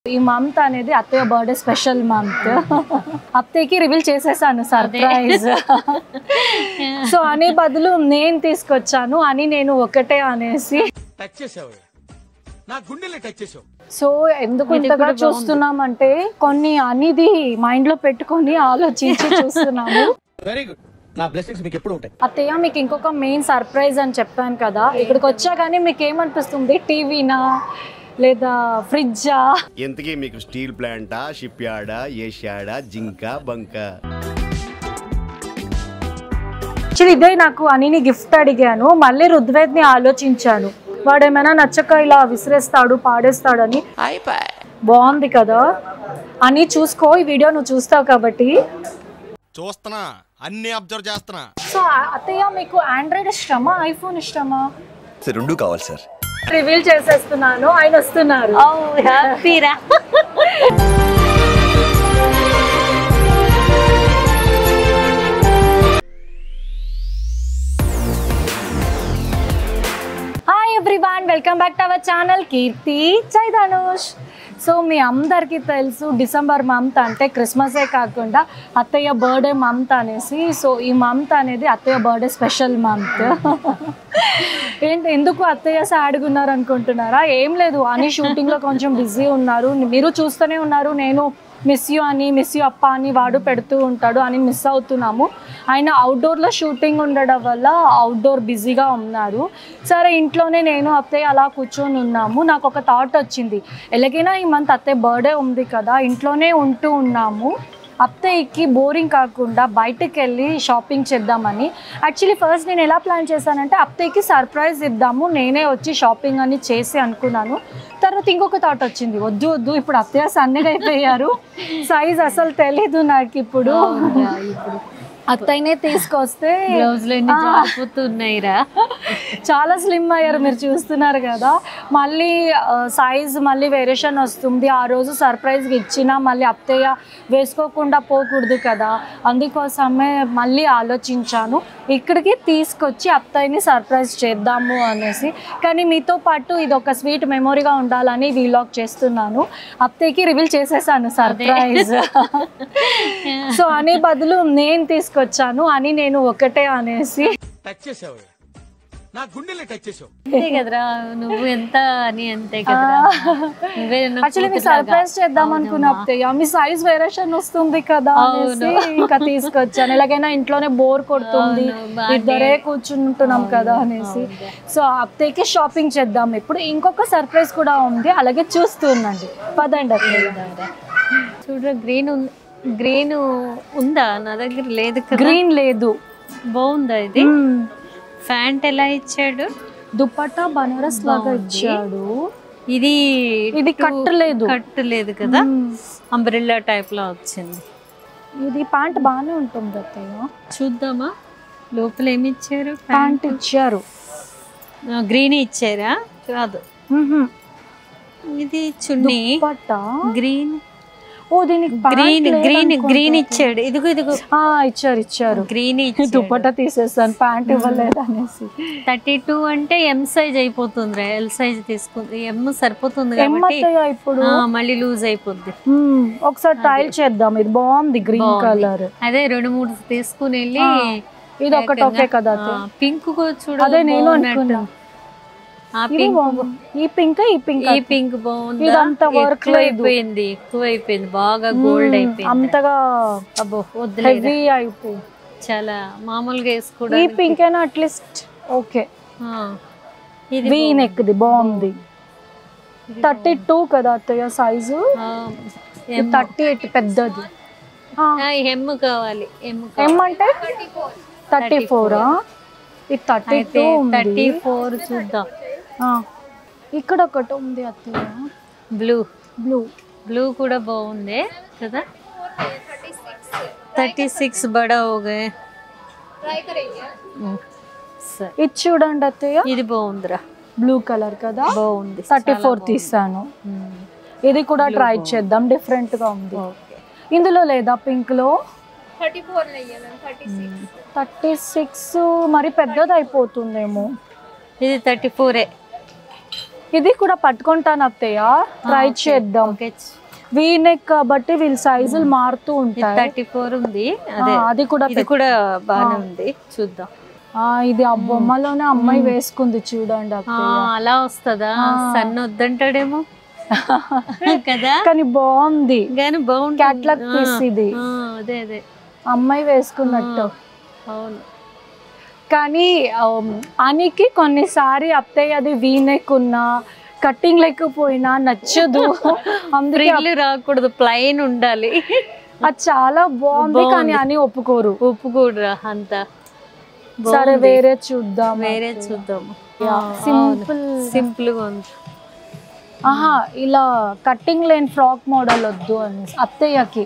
ఈ మంత్ అనేది అత్తయ్య బర్త్డే స్పెషల్ మంత్ అత్తయ్యకి రివీల్ చేసేసాను సర్ప్రైజ్ సో అని బదులు నేను తీసుకొచ్చాను అని నేను ఒకటే అనేసి టచ్ చేసావు నా గుండెల్ని టచ్ చేసావు సో ఎందుకు ఇంతగా చూస్తున్నామంటే కొన్ని అనేది మైండ్ లో పెట్టుకొని ఆలోచించి చూస్తున్నాము వెరీ గుడ్ నా బ్లెస్సింగ్స్ మీకు ఎప్పుడు ఉంటాయి అత్తయ్య మీకు ఇంకొక మెయిన్ సర్ప్రైజ్ అని చెప్పాను కదా ఇక్కడికి వచ్చాగానే మీకు ఏమనిపిస్తుంది టీవీనా లేదా ఫ్రిడ్జా ఇంతకీ మీకు స్టీల్ ప్లాంటా షిప్ యార్డా ఏషియాడా జింక బంక యాక్చువల్లీ ఇదే నాకు అనిని గిఫ్ట్ అడిగాను మళ్ళీ రుద్వేద్ని ఆలోచించాను వాడు ఏమైనా నచ్చక ఇలా విసిరేస్తాడు పాడేస్తాడని బాగుంది కదా అని చూసుకో ఈ వీడియో నువ్వు చూస్తావు కాబట్టి చూస్తున్నా అన్ని అబ్జర్వ్ చేస్తున్నా సో అత్తయ్య మీకు ఆండ్రాయిడ్ ఇష్టమా ఐఫోన్ ఇష్టమా సార్ రెండు కావాలి సార్ రివీల్ చేసేస్తున్నాను ఆయన వస్తున్నారు హ్యాపీరా hi everyone welcome back to our channel Keerthi Jai Dhanush so మీ అందరికీ తెలుసు డిసెంబర్ మంత్ అంటే క్రిస్మసే కాకుండా అత్తయ్య బర్త్డే మంత్ అనేసి సో ఈ మంత్ అనేది అత్తయ్య బర్త్డే స్పెషల్ మంత్ ఏంటి ఎందుకు అత్తయ్య సాడ్గా ఉన్నారు అనుకుంటున్నారా ఏం లేదు అని షూటింగ్లో కొంచెం బిజీ ఉన్నారు మీరు చూస్తూనే ఉన్నారు నేను మిస్ యూ అని మిస్ యూ అప్ప అని వాడు పెడుతూ ఉంటాడు అని మిస్ అవుతున్నాము ఆయన అవుట్డోర్లో షూటింగ్ ఉండడం వల్ల అవుట్డోర్ బిజీగా ఉన్నారు సరే ఇంట్లోనే నేను అత్తయ్య అలా కూర్చొని ఉన్నాము నాకు ఒక థాట్ వచ్చింది ఎలాగైనా ఈ మంత్ అత్తయ్య బర్త్డే ఉంది కదా ఇంట్లోనే ఉంటూ ఉన్నాము అత్తయ్యకి బోరింగ్ కాకుండా బయటకు వెళ్ళి షాపింగ్ చేద్దామని యాక్చువల్లీ ఫస్ట్ నేను ఎలా ప్లాన్ చేశానంటే అత్తయ్యకి సర్ప్రైజ్ ఇద్దాము నేనే వచ్చి షాపింగ్ అని చేసి అనుకున్నాను తర్వాత ఇంకొక థాట్ వచ్చింది వద్దు వద్దు ఇప్పుడు అత్తయ్య సన్నగా అయిపోయారు సైజ్ అసలు తెలీదు నాకు ఇప్పుడు అత్తయ్యనే తీసుకొస్తే బ్లౌజ్ లో ఎన్ని జారిపోతున్నాయిరా చాలా స్లిమ్ అయ్యారు మీరు చూస్తున్నారు కదా మళ్ళీ సైజ్ మళ్ళీ వేరియేషన్ వస్తుంది ఆ రోజు సర్ప్రైజ్కి ఇచ్చినా మళ్ళీ అత్తయ్య వేసుకోకుండా పోకూడదు కదా అందుకోసమే మళ్ళీ ఆలోచించాను ఇక్కడికి తీసుకొచ్చి అత్తయ్యని సర్ప్రైజ్ చేద్దాము అనేసి కానీ మీతో పాటు ఇది ఒక స్వీట్ మెమొరీగా ఉండాలని వీలాగ్ చేస్తున్నాను అత్తయ్యకి రివీల్ చేసేసాను సర్ప్రైజ్ సో అని బదులు నేను తీసుకొచ్చాను అని నేను ఒకటే అనేసి టచ్ చేసావు నా గుండెల్ని టచ్ చేసావు అంతే కదరా నువ్వు ఎంత అని అంతే కదరా నువ్వే నా యాక్చువల్లీ మీ కూతురులాగా. సర్ప్రైజ్ చేద్దాం అనుకున్న అత్తయ్య మీ సైజ్ వేరియేషన్ వస్తుంది కదా అనేసి ఇంకా తీసుకొచ్చాను ఎలాగైనా ఇంట్లోనే బోర్ కొడుతుంది అవును, బాగా ఇద్దరే కూర్చుంటున్నాం కదా అనేసి సో అత్తయ్యకి షాపింగ్ చేద్దాం ఇప్పుడు ఇంకొక సర్ప్రైజ్ కూడా ఉంది అలాగే చూస్తూ ఉండండి పదండి అత్తయ్య చూడరా గ్రీన్ గ్రీన్ ఉందా నా దగ్గర లేదు కదా గ్రీన్ లేదు బాగుందా ఇది మ్మ్. ఫ్యాంట్ ఎలా ఇచ్చాడు దుపట్టా బనారస్ లాగా ఇచ్చాడు ఇది ఇది కట్టలేదు కట్టు లేదు కదా మ్మ్. అంబ్రిల్లా టైప్ లో వచ్చింది ఇది ప్యాంట్ బాగానే ఉంటుంది అత్తయ్య చూద్దామా లోపల ఏమి ఇచ్చారు ప్యాంట్ ఇచ్చారు గ్రీన్ ఇచ్చారా కాదు మ్మ్హ. ఇది చున్నీ దుపట్టా గ్రీన్ ఓ దీనికి pant గ్రీన్ లేదనుకుంటా. గ్రీన్ గ్రీన్ ఇచ్చాడు ఇదిగో ఇదిగో ఆ, ఇచ్చారు ఇచ్చారు గ్రీన్ దుప్పట తీసేస్తాను ప్యాంట్ ఇవ్వలేదు అనేసి థర్టీ టూ అంటే ఎం సైజ్ అయిపోతుంది ఎల్ సైజ్ తీసుకుంది ఎం సరిపోతుంది ఏం కాబట్టి అత్తయ్య ఇప్పుడు ఆ, మళ్ళీ లూజ్ అయిపోద్ది మ్మ్. ఒకసారి ట్రయల్ చేద్దాం ఇది బాగుంది గ్రీన్ కలర్ అదే రెండు మూడు తీసుకుని వెళ్ళి ఇది ఒకటి ఓకే కదా అత్తయ్య? పింక్ చూడ అదే నేను బాగున్నట్టు. అనుకున్నా ఆ ఇది పింక్ బాగుంది. ఈ పింక్ ఈ పింక్ ఈ పింక్ బాగుంది ఇదంతా work ఎక్కువ లేదు. అయిపోయింది ఎక్కువ అయిపోయింది బాగా గోల్డ్ అయిపోయింది అంతగా అబ్బో వద్దులేదు హెవీ అయిపోయింది చాలా మామూలుగా ఈ వేసుకోవడానికి పింక్ అయినా అట్లీస్ట్ ఓకే ఆ, ఇది వీ నెక్ ది బాగుంది థర్టీ టూ కదా అత్తయ్య సైజు ఆ, ఎం థర్టీ ఎయిట్ పెద్దది ఆ, ఆ, ఎమ్ కావాలి ఎమ్ ఎం అంటే థర్టీ ఫోరా ఇది థర్టీ అయితే టూ థర్టీ ఫోర్ చూద్దాం ఇక్కడ ఒకటి ఉంది అత్తయ్య బ్లూ బ్లూ బ్లూ కూడా బాగుంది కదా థర్టీ సిక్స్ బడా ఓగే సరే ఇది చూడండి అత్తయ్య ఇది బాగుందిరా బ్లూ కలర్ కదా బాగుంది థర్టీ ఫోర్ తీసాను మ్మ్. ఇది కూడా ట్రై చేద్దాం డిఫరెంట్ గా ఉంది ఓకే ఇందులో లేదా పింక్ లో థర్టీ సిక్స్ మరి పెద్దది అయిపోతుందేమో ఇది థర్టీ ఫోరే ఇది కూడా పట్టుకుంటాను అత్తయ్య ట్రై చేద్దాం ఓకే వీ నెక్ కాబట్టి వీళ్ళ సైజులు మారుతూ ఉంటాయి థర్టీ ఫోర్ ఉంది అదే ఆ, అది కూడా ఇది కూడా బాగానే ఉంది చూద్దాం ఆ, ఇది ఆ బొమ్మలోనే అమ్మాయి వేసుకుంది చూడండి ఆ, అత్తయ్య అలా వస్తుందా సన్ వద్దంటాడేమో కదా కానీ బాగుంది కానీ బాగుంటుంది క్యాట్లాగ్ పీస్ ఇది ఆ, అదే అదే అమ్మాయి వేసుకున్నట్టు అవును కానీ ఆమ్, అనికి కొన్నిసారి అత్తయ్య అది వీనెక్ ఉన్నా కట్టింగ్ లేకపోయినా నచ్చదు అందుకే ఫ్రిల్ రాకూడదు ప్లైన్ ఉండాలి అది చాలా బాగుంది కానీ అని ఒప్పుకోరు ఉప్పు కూడా అంత సరే వేరే చూద్దాం వేరే చూద్దాము సింపుల్ సింపుల్ గా ఉంది ఆహా ఇలా కట్టింగ్ లేని ఫ్రాక్ మోడల్ వద్దు అని అత్తయ్యకి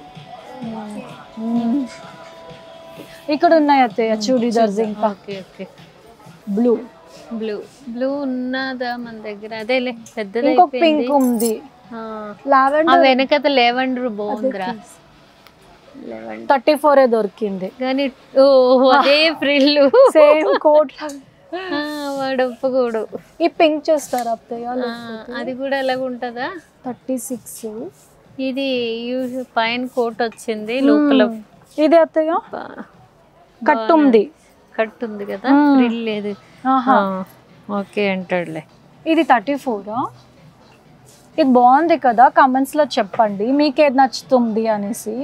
మ్మ్. ఇక్కడ ఉన్నాయి అత్తయ్య చూడీదార్స్ ఇంకా okay okay blue blue blue ఉన్నదా మన దగ్గర అదేలే పెద్దది ఇంకొక అయిపోయింది పింక్ ఉంది ఆ. ఆ లావెండర్ వెనకత లెవెండర్ బాగుందిరా లెవెండర్ థర్టీ ఫోర్ దొరికింది కానీ ఓ అదే ఫ్రిల్ సేమ్ కోట్ వాడు ఒప్పుకోడు ఈ పింక్ చూస్తారు అత్తయ్య ఆ, అది కూడా ఎలాగ ఉంటుందా థర్టీ సిక్స్ ఇది యూజ్ పైన కోట్ వచ్చింది లోపల ఇది అత్తయ్య ప- కట్ ఉంది కట్ ఉంది కదా ఫ్రిల్ లేదు ఆహా ఓకే అంటాడులే ఇది థర్టీ ఫోరా ఇది బాగుంది కదా కమెంట్స్ లో చెప్పండి మీకేది నచ్చుతుంది అనేసి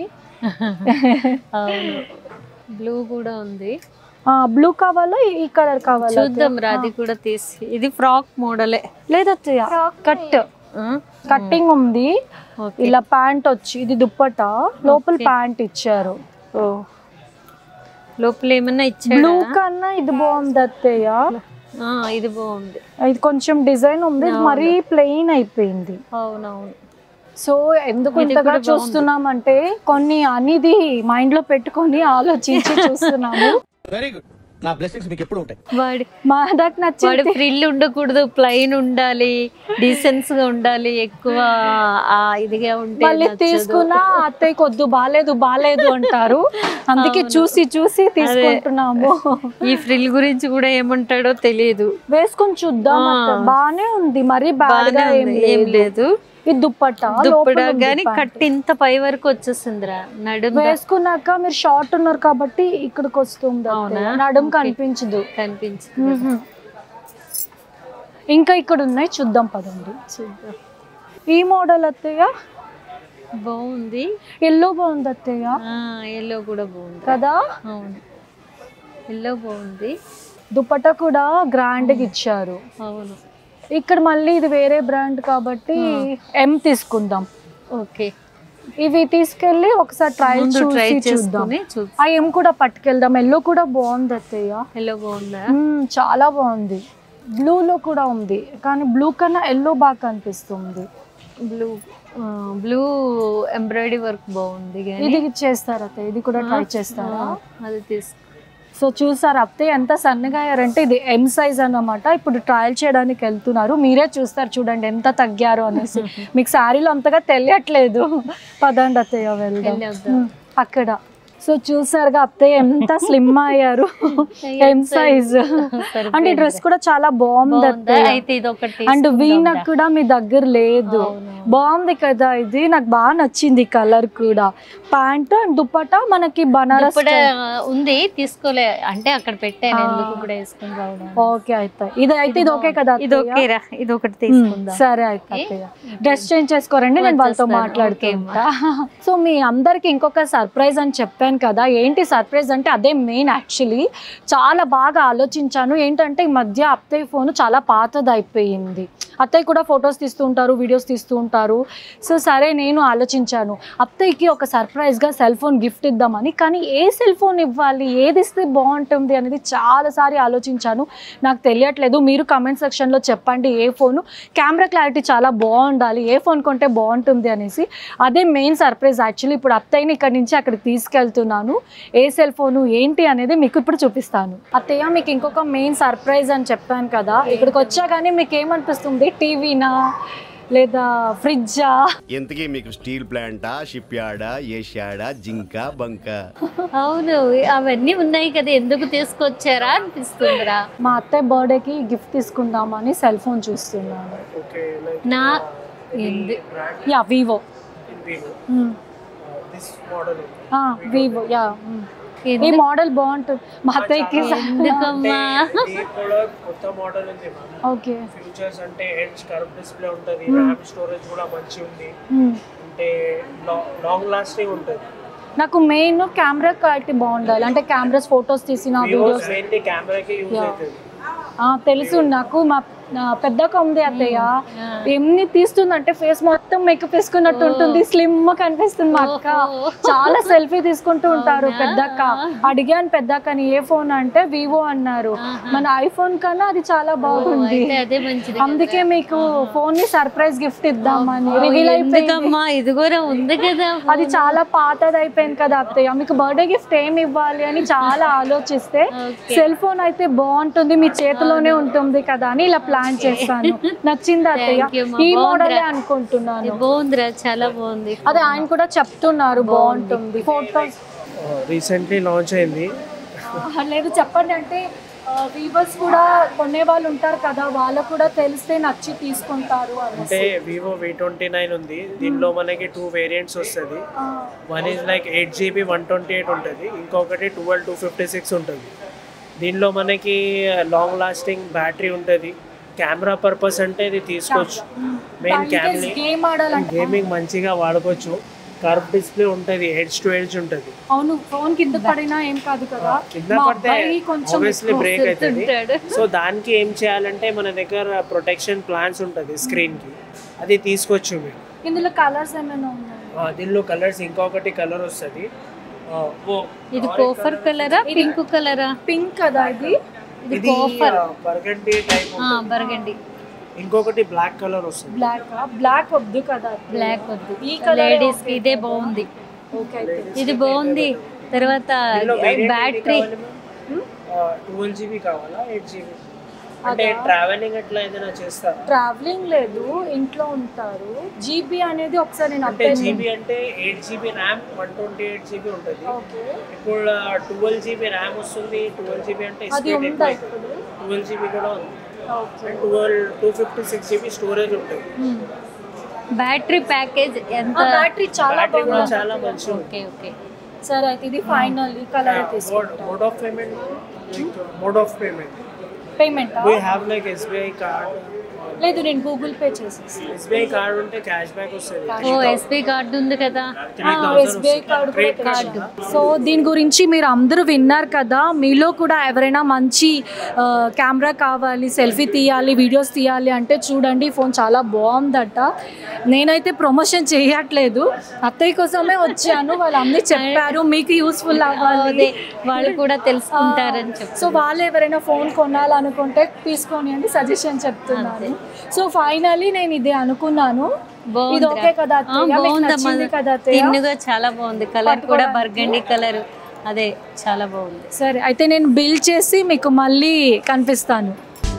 అవును బ్లూ కూడా ఉంది బ్లూ కావాలా ఈ కలర్ కావాలా చూద్దాం రా అది కూడా తీసి ఇది ఫ్రాక్ మోడలే లేదత్తయ్య కట్ కట్టింగ్ ఉంది ఓకే ఇలా ప్యాంట్ వచ్చి ఇది దుప్పట లోపల ప్యాంట్ ఇచ్చారు ఓ లోపల ఏమన్నా ఇచ్చాడా బ్లూ కన్నా ఇది బాగుంది అత్తయ్య ఆ, ఇది బాగుంది ఇది కొంచెం డిజైన్ ఉంది ఇది మరీ ప్లెయిన్ అయిపోయింది అవునవును సో ఎందుకు ఇంతగా చూస్తున్నామంటే కొన్ని అనేది మైండ్ లో పెట్టుకొని ఆలోచించి చూస్తున్నాము వెరీ గుడ్ నా బ్లెస్సింగ్స్ మీకు ఎప్పుడు ఉంటాయి వాడి మా నాకు నచ్చి వాడి ఫ్రిల్ ఉండకూడదు ప్లెయిన్ ఉండాలి డీసెన్స్ గా ఉండాలి ఎక్కువ ఆ ఇదిగా ఉంటే మళ్ళీ తీసుకున్నా అత్తయ్య కొద్దు బాలేదు బాలేదు అంటారు అందుకే చూసి చూసి తీసుకుంటున్నాము ఈ ఫ్రిల్ గురించి కూడా ఏమంటాడో తెలియదు వేసుకొని చూద్దాం అత్త. బానే ఉంది మరి బాగా బాగానే ఏం ఉంది, ఏం లేదు లేదు ఇది దుప్పట దుప్పడ లోపల ఉంది గాని pant. కట్ ఇంత పై వరకు వచ్చేసిందిరా నడుము వేసుకున్నాక మీరు షార్ట్ ఉన్నారు కాబట్టి ఇక్కడికి వస్తుంది అత్తయ్య. నడుం కనిపించదు కనిపించింది మ్మ్. ఇంకా ఇక్కడ ఉన్నాయి చూద్దాం పదండి చూద్దాం ఈ మోడల్ అత్తయ్య బాగుంది ఎల్లో బాగుంది అత్తయ్య ఎల్లో కూడా బాగుంది కదా అవును ఎల్లో బాగుంది దుపట్ట కూడా గ్రాండ్ గా ఇచ్చారు అవును ఇక్కడ మళ్ళీ ఇది వేరే బ్రాండ్ కాబట్టి ఎం తీసుకుందాం ఓకే ఇవి తీసుకెళ్ళి ఒకసారి ట్రయల్ ముందు ట్రై చూసి చూద్దాం చేసుకుని చూ ఆ ఎం కూడా పట్టుకెళ్దాం ఎల్లో కూడా బాగుంది అత్తయ్య ఎల్లో బాగుందా మ్మ్, చాలా బాగుంది బ్లూలో కూడా ఉంది కానీ బ్లూ కన్నా ఎల్లో బాగా కనిపిస్తుంది బ్లూ బ్లూ ఎంబ్రాయిడరీ వర్క్ బాగుంది కానీ ఇది చేస్తారా అత్తయ్య ఇది కూడా ట్రై చేస్తారా అది తీసు సో చూసారు అత్తయ్య ఎంత సన్నగా అయ్యారంటే ఇది ఎం సైజ్ అన్నమాట ఇప్పుడు ట్రయల్ చేయడానికి వెళ్తున్నారు మీరే చూస్తారు చూడండి ఎంత తగ్గారు అనేసి మీకు శారీలో అంతగా తెలియట్లేదు పదండి అత్తయ్య వెళ్దాం వెళ్ళొద్దాం. ఉమ్, అక్కడ సో చూసారుగా అత్తయ్య ఎంత స్లిమ్ అయ్యారు ఎం సైజ్ అంటే ఈ డ్రెస్ కూడా చాలా బాగుంది బాగుందా అత్తయ్య అయితే ఇది ఒకటి అండ్ వీనక్ కూడా మీ దగ్గర లేదు బాగుంది కదా ఇది నాకు బాగా నచ్చింది కలర్ కూడా ప్యాంట్ అండ్ దుప్పట మనకి బనారస్ ఇప్పుడు ఉంది తీసుకోలే అంటే అక్కడ పెట్టాను ఎందుకు ఇప్పుడు వేసుకుని రావడం ఓకే అయితే ఇది అయితే ఇది ఓకే కదా ఇది అత్తయ్య? ఓకేరా ఇది ఒకటి ఉమ్, తీసుకుందాం సరే అయితే అత్తయ్య డ్రెస్ చేంజ్ చేసుకోరండి నేను వాళ్ళతో వచ్చేస్తాను. మాట్లాడుతుంటా సో మీ అందరికి ఇంకొక సర్ప్రైజ్ అని చెప్పాను కదా ఏంటి సర్ప్రైజ్ అంటే అదే మెయిన్ యాక్చువల్లీ చాలా బాగా ఆలోచించాను ఏంటంటే ఈ మధ్య అత్తయ్య ఫోన్ చాలా పాతది అయిపోయింది అత్తయ్య కూడా ఫొటోస్ తీస్తూ ఉంటారు వీడియోస్ తీస్తూ ఉంటారు సో సరే నేను ఆలోచించాను అత్తయ్యకి ఒక సర్ప్రైజ్గా సెల్ ఫోన్ గిఫ్ట్ ఇద్దామని కానీ ఏ సెల్ ఫోన్ ఇవ్వాలి ఏది ఇస్తే బాగుంటుంది అనేది చాలాసారి ఆలోచించాను నాకు తెలియట్లేదు మీరు కమెంట్ సెక్షన్లో చెప్పండి ఏ ఫోను కెమెరా క్లారిటీ చాలా బాగుండాలి ఏ ఫోన్ కొంటే బాగుంటుంది అనేసి అదే మెయిన్ సర్ప్రైజ్ యాక్చువల్లీ ఇప్పుడు అత్తయ్యని ఇక్కడ నుంచి అక్కడికి తీసుకెళ్తున్నాను ఏ సెల్ ఫోను ఏంటి అనేది మీకు ఇప్పుడు చూపిస్తాను అత్తయ్య మీకు ఇంకొక మెయిన్ సర్ప్రైజ్ అని చెప్పాను కదా ఇక్కడికి వచ్చాగానే మీకు ఏమనిపిస్తుంది టీవీనా లేదా ఫ్రిడ్జా ఇంతకీ మీకు స్టీల్ ప్లాంటా షిప్ యార్డా ఏషియాడా జింక బంక అవును అవన్నీ ఉన్నాయి కదా ఎందుకు తీసుకొచ్చారా అనిపిస్తుందిరా మా అత్తయ్య బర్త్డేకి గిఫ్ట్ తీసుకుందామని సెల్ ఫోన్ చూస్తున్నాను Okay, like నా ఎందు brand యా Vivo in Vivo. This model. Vivo యా ఈ ఎందు- మోడల్ బాగుంటుంది మా అత్తయ్యకి ఎందుకమ్మా ఇది కూడా కొత్త మోడల్ ఉంది మ్యామ్ ఓకే ఫ్యూచర్స్ అంటే హెడ్స్ కర్వ్ డిస్ప్లే ఉంటుంది ర్యామ్ స్టోరేజ్ కూడా మంచి ఉంది అంటే లాంగ్ లాస్టింగ్ ఉంటుంది నాకు మెయిన్ కెమెరా క్వాలిటీ బాగుండాలి అంటే కెమెరాస్ ఫొటోస్ తీసిన వివోస్ వీడియోస్ మెయిన్లీ కెమెరాకి యూజ్ Yeah. అవుతుంది తెలుసు నాకు మా నా పెద్దక్క ఉంది అత్తయ్య ఎన్ని తీస్తుందంటే ఫేస్ మొత్తం మేకప్ వేసుకున్నట్టు ఉంటుంది స్లిమ్ కనిపిస్తుంది మా అక్క ఓహో. చాలా సెల్ఫీ తీసుకుంటూ ఉంటారు అవునా? పెద్దక్క అడిగాను పెద్దక్కని ఏ ఫోన్ అంటే వివో అన్నారు మన ఐఫోన్ కన్నా అది చాలా బాగుంది అయితే అదే మంచిది అందుకే మీకు ఫోన్ ని సర్ప్రైజ్ గిఫ్ట్ ఇద్దామని రివీల్ అయిపోయింది ఎందుకమ్మా ఇది కూడా ఉంది కదా అది చాలా పాతది అయిపోయింది కదా అత్తయ్య మీకు బర్త్డే గిఫ్ట్ ఏమి ఇవ్వాలి అని చాలా ఆలోచిస్తే Okay. సెల్ ఫోన్ అయితే బాగుంటుంది మీ చేతిలోనే ఉంటుంది కదా అని ఇలా ప్లాన్ చేస్తాను నచ్చింది అత్తయ్య Thank you, మా. ఈ మోడలే బాగుందిరా. అనుకుంటున్నాను ఇది బాగుందిరా చాలా బాగుంది అదే ఆయన కూడా చెప్తున్నారు బాగుంటుంది ఫోటోస్ రీసెంట్లీ లాంచ్ అయింది లేదు చెప్పండి అంటే వీవర్స్ కూడా కొనే వాళ్ళు ఉంటారు కదా వాళ్ళకు కూడా తెలిస్తే నచ్చి తీసుకుంటారు అంటే అనేసి వివో వి ట్వంటీ నైన్ ఉంది దీనిలో మనకి టూ వేరియంట్స్ వస్తుంది ఆ, one is like eight GB one twenty eight ఉంటుంది ఇంకొకటి ట్వెల్వ్ టూ ఫిఫ్టీ సిక్స్ ఉంటుంది దీనిలో మనకి లాంగ్ లాస్టింగ్ బ్యాటరీ ఉంటుంది కెమెరా పర్పస్ అంటే ఇది తీసుకోవచ్చు మెయిన్ కెమెరా గేమ్ ఆడాలంటే గేమింగ్ మంచిగా వాడుకోవచ్చు కర్వ్ డిస్ప్లే ఉంటుంది ఎడ్జ్ టు ఎడ్జ్ ఉంటుంది అవును ఫోన్ కింద పడినా ఏం కాదు కదా కింద మా పడితే అబ్బాయి కొంచెం ఆబ్వియస్లీ బ్రేక్ అవుతుంది ఉంటాడు. సో దానికి ఏం చేయాలంటే మన దగ్గర ప్రొటెక్షన్ ప్లాన్స్ ఉంటుంది స్క్రీన్ కి అది తీసుకోవచ్చు మీరు ఇందులో కలర్స్ ఏమైనా ఉన్నాయి ఆ, దీనిలో కలర్స్ ఇంకొకటి కలర్ వస్తుంది ఇది కోఫర్ కలరా పింక్ కలరా పింక్ కదా ఇది ఇది ఇది కోఫర్ బర్గండి టైప్ బరగండి ఇంకొకటి బ్లాక్ కలర్ వస్తుంది బ్లాక్ బ్లాక్ వద్దు కదా బ్లాక్ వద్దు ఈ colour లేడీస్ కి ఇదే బాగుంది ఓకే అయితే ఇది బాగుంది తర్వాత బ్యాటరీ ట్వెల్వ్ జీబీ కావాలా ఎయిట్ జీబీ అంటే ట్రావెలింగ్ ఎట్లా ఏదైనా చేస్తారా ట్రావెలింగ్ లేదు ఇంట్లో ఉంటారు జీబీ అనేది ఒకసారి నేను అంటే అప్డేట్ జీబీ అంటే eight GB RAM one twenty eight GB ఉంటుంది ఓకే ఇప్పుడు ట్వెల్వ్ జీబీ ర్యామ్ వస్తుంది ట్వెల్వ్ జీబీ అంటే అది ఉందా ఇప్పుడు ట్వెల్వ్ జీబీ కూడా ఉంది okay and twelve two fifty six GB storage ఉంటుంది బ్యాటరీ ప్యాకేజ్ ఎంత బ్యాటరీ చాలా బ్యాటరీ కూడా బాగుంది చాలా మంచిగా ఉంది ఓకే ఓకే సరే అయితే ఇది ఫైనల్ ఈ కలర్ తీసుకుంటాం mode of payment mode of payment payment we have like SBI card లేదు నేను గూగుల్ పే చేసేసి ఎస్బీఐ కార్డ్ ఉంటే క్యాష్ బ్యాక్ వస్తుంది ఓ ఎస్బీ కార్డు ఉంది కదా ఎస్బీఐ కార్డు కూడా కార్డు సో దీని గురించి మీరు అందరూ విన్నారు కదా మీలో కూడా ఎవరైనా మంచి కెమెరా కావాలి సెల్ఫీ తీయాలి వీడియోస్ తీయాలి అంటే చూడండి ఈ ఫోన్ చాలా బాగుందట నేనైతే ప్రమోషన్ చేయట్లేదు అత్తయ్య కోసమే వచ్చాను వాళ్ళు అన్నీ చెప్పారు మీకు యూస్ఫుల్ అవ్వాలి అదే వాళ్ళు కూడా తెలుసుకుంటారని చెప్పి సో వాళ్ళు ఎవరైనా ఫోన్ కొనాలనుకుంటే తీసుకొని అని సజెషన్ చెప్తున్నాను సో ఫైనలీ నేను ఇది అనుకున్నాను ఇది ఓకే కదా అత్తయ్య? మీకు నచ్చింది కదా అత్తయ్య? తిన్నుగా చాలా బాగుంది కలర్ కూడా బర్గండి కలర్ అదే చాలా బాగుంది సరే అయితే నేను బిల్ చేసి మీకు మళ్ళీ కనిపిస్తాను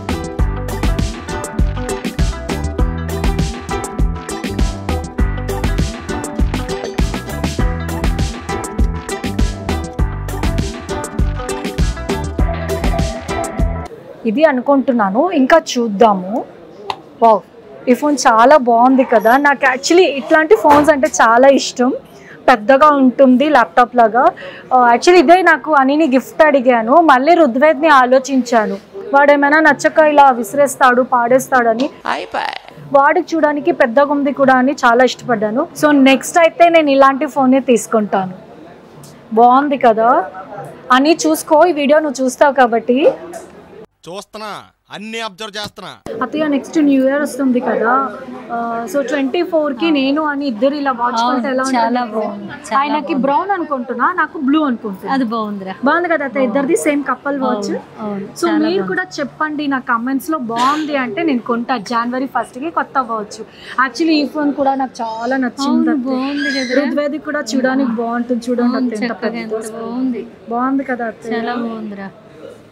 ఇది అనుకుంటున్నాను ఇంకా చూద్దాము వావ్ ఈ ఫోన్ చాలా బాగుంది కదా నాకు యాక్చువల్లీ ఇట్లాంటి ఫోన్స్ అంటే చాలా ఇష్టం పెద్దగా ఉంటుంది ల్యాప్టాప్ లాగా యాక్చువల్లీ ఇదే నాకు అనిని గిఫ్ట్ అడిగాను మళ్ళీ రుద్వేద్ని ఆలోచించాను వాడు ఏమైనా నచ్చక ఇలా విసిరేస్తాడు పాడేస్తాడని వాడికి చూడడానికి పెద్దగా ఉంది కూడా అని చాలా ఇష్టపడ్డాను సో నెక్స్ట్ అయితే నేను ఇలాంటి ఫోనే తీసుకుంటాను బాగుంది కదా అని చూసుకో ఈ వీడియో నువ్వు చూస్తావు కాబట్టి చూస్తున్నా అన్ని అబ్జర్వ్ చేస్తున్నా అత్తయ్య నెక్స్ట్ న్యూ ఇయర్ వస్తుంది కదా సో ట్వంటీ ఫోర్ కి నేను అని ఇద్దరు ఇలా వాచ్ కొంటే ఎలా చాలా ఉంటుంది బాగుంది చాలా ఆయనకి బ్రౌన్ అనుకుంటున్నా నాకు బ్లూ అనుకుంటున్నా అది బాగుందిరా బాగుంది కదా అత్తయ్య ఇద్దరిది సేమ్ కప్పల్ వాచ్ అవును సో మీరు కూడా చెప్పండి నా కమెంట్స్ లో బాగుంది అంటే నేను కొంటా జనవరి ఫస్ట్ కి కొత్త వాచ్ యాక్చువల్లీ ఈ ఫోన్ కూడా నాకు చాలా నచ్చింది అవును, బాగుంది కదా రుద్వేది కూడా చూడడానికి బాగుంటుంది చూడండి అత్తయ్య ఎంత చక్కగా ఎంత పెద్ద బాగుంది బాగుంది కదా అత్తయ్య చాలా బాగుందిరా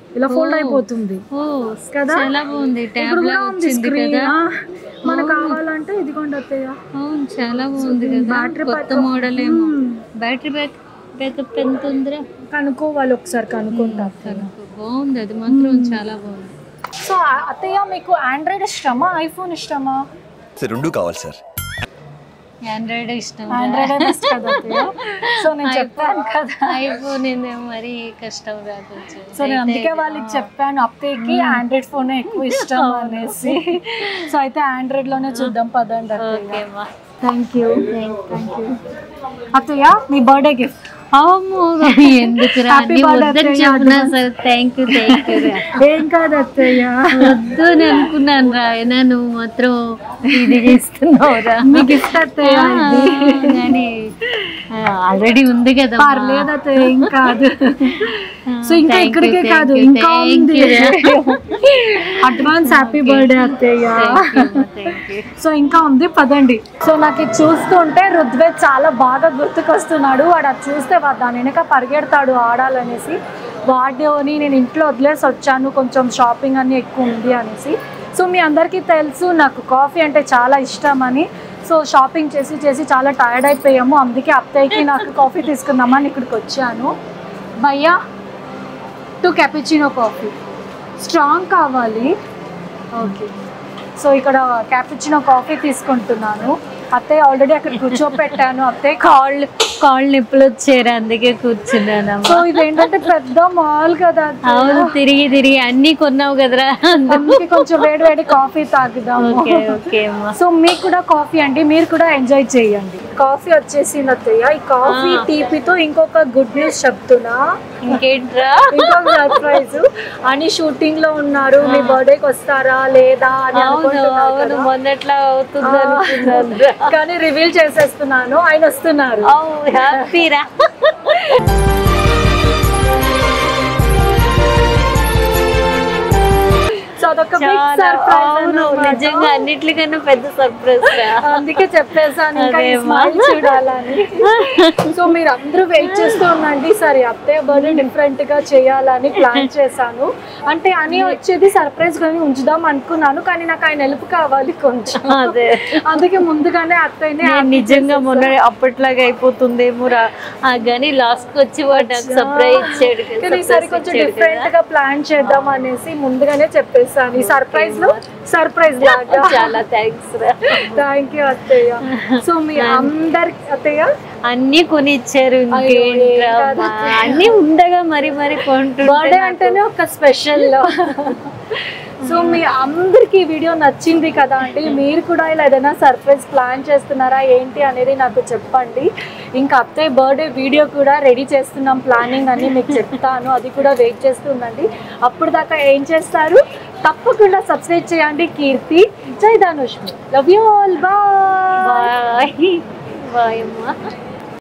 ఇలా ఫోల్డ్ అయిపోతుంది ఓ కదా? చాలా బాగుంది ఇప్పుడు ట్యాబ్ కూడా లా ఉంది వచ్చింది స్క్రీన్ కదా మనకు కావాలంటే ఇదిగోండి అత్తయ్య అవును చాలా బాగుంది కదా బ్యాటరీ కొత్త మోడల్ ఏమో బ్యాటరీ బ్యాక్ బ్యాకప్ ఎంత ఉందిరా కనుక్కోవాలి ఒకసారి కనుక్కుంటా కనుక్కో. బాగుంది అది మాత్రం చాలా బాగుంది సో అత్తయ్య మీకు ఆండ్రాయిడ్ ఇష్టమా ఐఫోన్ ఇష్టమా సార్ రెండు కావాలి సార్ ఆండ్రాయిడ్ ఇష్టం ఆండ్రాయిడ్ బెస్ట్ కదా అత్తయ్య సో నేను చెప్పాను కదా ఐఫోన్ ఏందేమో మరి కష్టం రా కొంచెం సో నేను అందుకే వాళ్ళకి చెప్పాను అత్తయ్యకి ఆండ్రాయిడ్ ఫోన్ ఎక్కువ ఇష్టం అనేసి సో అయితే ఆండ్రాయిడ్ లోనే చూద్దాం పదండి ఓకే అమ్మా థ్యాంక్ యూ థ్యాంక్ యూ అత్తయ్య మీ బర్త్డే గిఫ్ట్ అమ్మో ఎందుకురా Happy అన్ని birthday వద్దని అత్తయ్య, చెప్పినా సరే థ్యాంక్ యూ థ్యాంక్ యూ రా ఏం కాదు అత్తయ్య వద్దు అని అనుకున్నాను రా అయినా నువ్వు మాత్రం ఇది చేస్తున్నావురా మీ గిఫ్ట్ అత్తయ్య ఇది. కానీ ఆల్రెడీ ఉంది కదా పర్లేదు అత్తయ్య ఏం కాదు సో ఇంకా Thank you, ఇక్కడికే thank కాదు you, ఇంకా thank ఉంది you రా. అడ్వాన్స్ హ్యాపీ బర్త్డే అత్తయ్య థ్యాంక్ యూ సో ఇంకా ఉంది పదండి సో నాకు ఇది చూస్తుంటే రుద్వేద్ చాలా బాగా గుర్తుకొస్తున్నాడు వాడు అది చూస్తే వా- దాని వెనక పరిగెడతాడు ఆడాలనేసి వాడిని నేను ఇంట్లో వదిలేసి వచ్చాను కొంచెం షాపింగ్ అన్ని ఎక్కువ ఉంది అనేసి సో మీ అందరికీ తెలుసు నాకు కాఫీ అంటే చాలా ఇష్టం అని సో షాపింగ్ చేసి చేసి చాలా టైర్డ్ అయిపోయాము అందుకే అత్తయ్యకి నాకు కాఫీ తీసుకుందామని ఇక్కడికి వచ్చాను భయ్యా టూ క్యాపిచినో కాఫీ స్ట్రాంగ్ కావాలి ఓకే సో ఇక్కడ క్యాపిచినో కాఫీ తీసుకుంటున్నాను అత్తయ్య ఆల్రెడీ అక్కడ కూర్చోపెట్టాను అత్తయ్య కాళ్ళు కాళ్ళు నొప్పులు వచ్చారు అందుకే కూర్చున్నాను సో ఇది ఏంటంటే పెద్ద మాల్ కదా అత్తయ్య. అవును తిరిగి తిరిగి అన్ని కొన్నావు కదరా అందుకే కొంచెం వేడి వేడి కాఫీ తాగుదాము ఓకే ఓకే అమ్మా సో మీకు కూడా కాఫీ అండి మీరు కూడా ఎంజాయ్ చేయండి కాఫీ వచ్చేసింది అత్తయ్య ఈ కాఫీ టీపీతో ఇంకొక గుడ్ న్యూస్ చెప్తున్నా ఇంకేంట్రా ఇంకొక సర్ప్రైజ్ అని షూటింగ్ లో ఉన్నారు మీ బర్త్డేకి వస్తారా లేదా అని అవును అనుకుంటున్నారు అవును కదా. మొన్నట్లా అవుతుంది అనుకున్నాను కానీ రివీల్ చేసేస్తున్నాను ఆయన వస్తున్నారు హ్యాపీరా సో అదొక బిగ్ చాలా సర్ప్రైజ్ అవును నిజంగా అన్నిట్లికన్నా పెద్ద సర్ప్రైజ్ రా అందుకే చెప్పేసాను ఇంకా ఈ అదేమా. smile చూడాలని సో మీరు అందరూ వెయిట్ చేస్తూ ఉండండి సరే అత్తయ్య బర్త్డే డిఫరెంట్ గా చేయాలని ప్లాన్ చేశాను అంటే అని వచ్చేది సర్ప్రైజ్ కానీ ఉంచుదాం అనుకున్నాను కానీ నాకు ఆయన హెల్ప్ కావాలి కొంచెం అదే అందుకే ముందుగానే అత్తయ్యని నేను happy నిజంగా చేసేసాను. మొన్న అప్పట్లాగా అయిపోతుందేమో రా ఆ కానీ లాస్ట్ కి వచ్చి వాడు నాకు సర్ప్రైజ్ ఇచ్చాడు కదా, కానీ ఈసారి surprise కొంచెం ఇచ్చాడు డిఫరెంట్ కదా. గా ప్లాన్ చేద్దాం అనేసి ముందుగానే చెప్పేసాను ఈ సర్ప్రైజ్ లో సర్ప్రైజ్ లాగా చాలా థ్యాంక్స్ రా థ్యాంక్ యూ అత్తయ్య సో మీ అందరి అత్తయ్య అన్ని కొని ఇచ్చారు అయ్యో, ఇంకేంట్రా ఏం కాదు. అమ్మా. అన్ని ఉండగా మరి మరి కొంటుంటే బర్త్డే నాకు- అంటేనే ఒక స్పెషల్ సో మీ అందరికి ఈ వీడియో నచ్చింది కదా అండి మీరు కూడా ఇలా ఏదైనా సర్ప్రైజ్ ప్లాన్ చేస్తున్నారా ఏంటి అనేది నాకు చెప్పండి ఇంకా అత్తయ్య బర్త్డే వీడియో కూడా రెడీ చేస్తున్నాం ప్లానింగ్ అని మీకు చెప్తాను అది కూడా వెయిట్ చేస్తుందండి అప్పుడు దాకా ఏం చేస్తారు తప్పకుండా సబ్స్క్రైబ్ చేయండి Keerthi Jai Dhanush love you all bye bye bye అమ్మా